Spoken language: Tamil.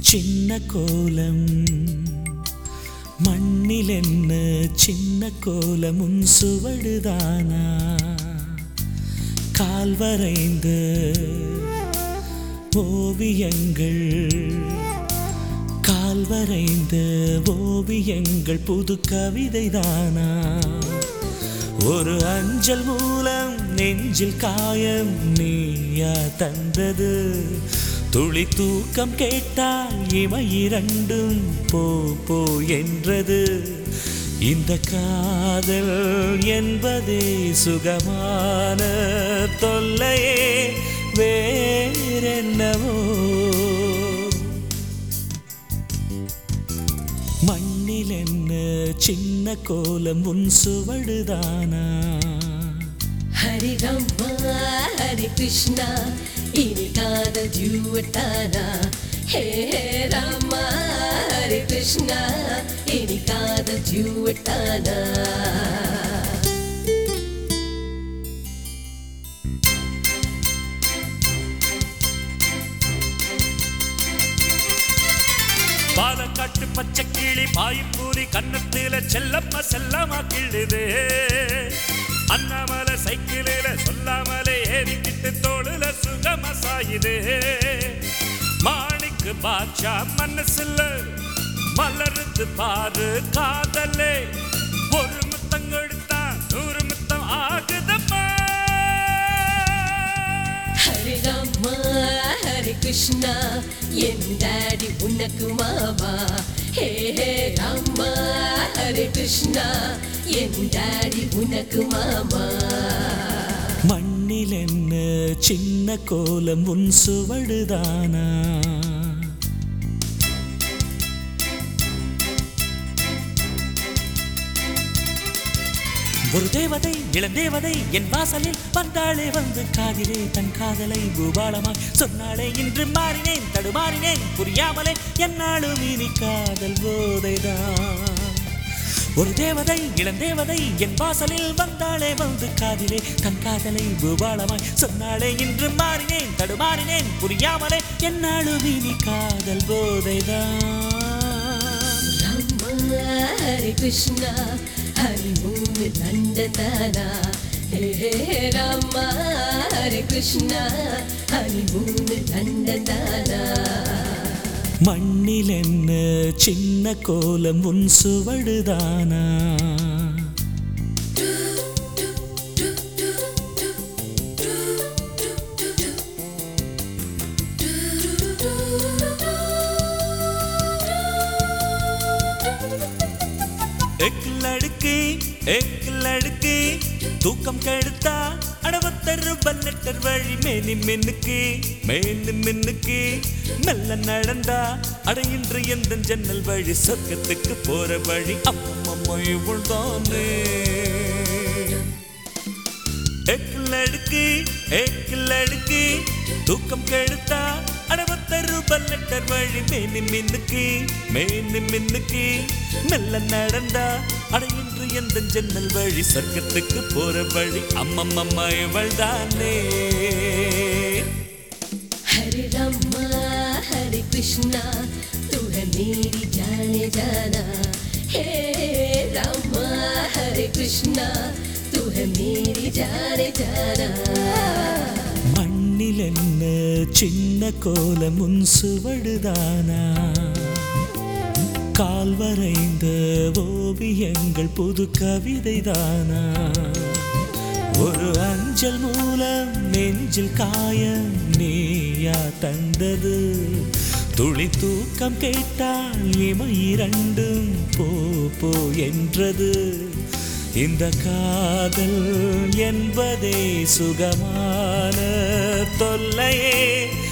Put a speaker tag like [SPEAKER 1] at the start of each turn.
[SPEAKER 1] சின்ன கோலம் மண்ணில் என்ன சின்ன கோலம் உன் சுவடுதானா கால் வரைந்த ஓவியங்கள் கால் வரைந்த ஓவியங்கள் புது கவிதைதானா ஒரு அஞ்சல் மூலம் நெஞ்சில் காயம் நீயா தந்தது துளி தூக்கம் கேட்டால் இவை இரண்டும் போ போ என்றது இந்த காதல் என்பதே சுகமான தொல்லையே வேறென்னவோ மண்ணில் என்ன சின்ன கோலம் உன் சுவடுதானா
[SPEAKER 2] ஹரி ராமா ஹரி கிருஷ்ணா இனி காதல் ஜூவட்டானா ஹே ஹே ராமா ஹரி கிருஷ்ணா இனி காதல் ஜூவட்டானா
[SPEAKER 1] பாலக்காட்டு பச்சை கிளி பாயும்பூரி கன்னத்தில செல்லம்மா செல்லமா கிள்ளுது அண்ணாமலை சைக்கிளில சொல்லாமலே ஏறிக்கிட்டு தோளுல சுகமா சாயுது மாணிக்கு பாட்சா மனசுல மலருது பாரு காதலே ஒரு முத்தம் கொடுத்தா நூறு முத்தம் ஆகுதம்மா
[SPEAKER 2] ஹரி ராமா ஹரி கிருஷ்ணா என் டாடி உனக்கு மாமா ஹே ஹே ராமா ஹரி கிருஷ்ணா என் டாடி உனக்கு மாமா
[SPEAKER 1] மண்ணில் என்ன சின்ன கோலம் உன் சுவடுதானா ஒரு தேவதை இளந்தேவதை என் வாசலில் வந்தாளே வந்து காதிலே தன் காதலை பூபாலமாய் சொன்னாளே இன்று மாறினேன் தடுமாறினேன் புரியாமலே என்னாலும் இனி காதல் போதைதான் ஒரு தேவதை இளந்தேவதை என் வாசலில் வந்தாளே வந்து காதிலே தன் காதலை பூபாலமாய் சொன்னாளே இன்று மாறினேன் தடுமாறினேன் புரியாமலே என்னாலும் இனி காதல் போதைதான்
[SPEAKER 2] ராமா ஹரி கிருஷ்ணா ஹரி மூணு நந்தனானா ஹே ஹே ராமா ஹரி கிருஷ்ணா ஹரி மூணு நந்தனானா
[SPEAKER 1] மண்ணில் என்ன சின்ன கோலம் உன் சுவடுதானா எக்கிலடுக்கு எக்கிலடுக்கு தூக்கம் கெடுத்தா அடவத்தரு பல்லட்டர் வழி மேனி மின்னுக்கு மேனு மின்னுக்கு மெல்ல நடந்தா அட இன்று எந்த ஜன்னல் வழி சொர்க்கத்துக்கு போற வழி அம்மம்மா இவள் தானே எக்கிலடுக்கு எக்கிலடுக்கு தூக்கம் கெடுத்தா அடவத்தரு பல்லட்டர் வழி மேனி மின்னுக்கு மேனு மின்னுக்கு மெல்ல நடந்தா அட இன்று எந்த ஜன்னல் வழி சொர்க்கத்துக்கு போற வழி அம்மம்மம்மா இவள் தானே
[SPEAKER 2] हरे रामा हरे कृष्णा तू है मेरी जाने जाना हे रामा हरे कृष्णा तू है मेरी जाने जाना
[SPEAKER 1] மண்ணில் என்ன சின்ன கோலம் உன் சுவடுதானா கால் வரைந்த ஓவியங்கள் புது கவிதைதானா ஒரு அஞ்சல் மூலம் நெஞ்சில் காயம் நீயா தந்தது துளி தூக்கம் கேட்டால் இமை இரண்டும் போ போ என்றது இந்த காதல் என்பதே சுகமான தொல்லையே